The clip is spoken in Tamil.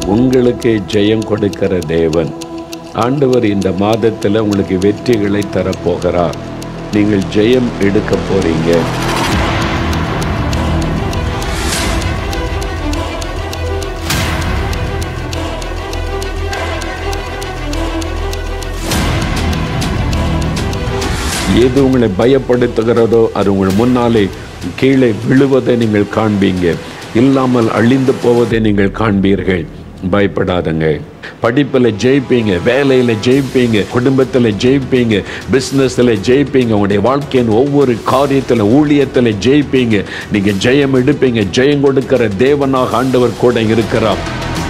உங்களுக்கு ஜெயம் கொடுக்கிற தேவன் ஆண்டவர் இந்த மாதத்தில் உங்களுக்கு வெற்றிகளை தரப்போகிறார் நீங்கள் ஜெயம் எடுக்க போறீங்க எது உங்களை பயப்படுத்துகிறதோ அது உங்கள் முன்னாலே கீழே விழுவதை நீங்கள் காண்பீங்க இல்லாமல் அழிந்து போவதை நீங்கள் காண்பீர்கள் பயப்படாதங்க படிப்பில் ஜெயிப்பீங்க வேலையில் ஜெயிப்பீங்க குடும்பத்தில் ஜெயிப்பீங்க பிஸ்னஸில் ஜெயிப்பீங்க உங்களுடைய வாழ்க்கையின் ஒவ்வொரு காரியத்தில் ஊழியத்தில் ஜெயிப்பீங்க நீங்கள் ஜெயம் எடுப்பீங்க ஜெயம் கொடுக்கிற தேவனாக ஆண்டவர் கூட இருக்கிறார்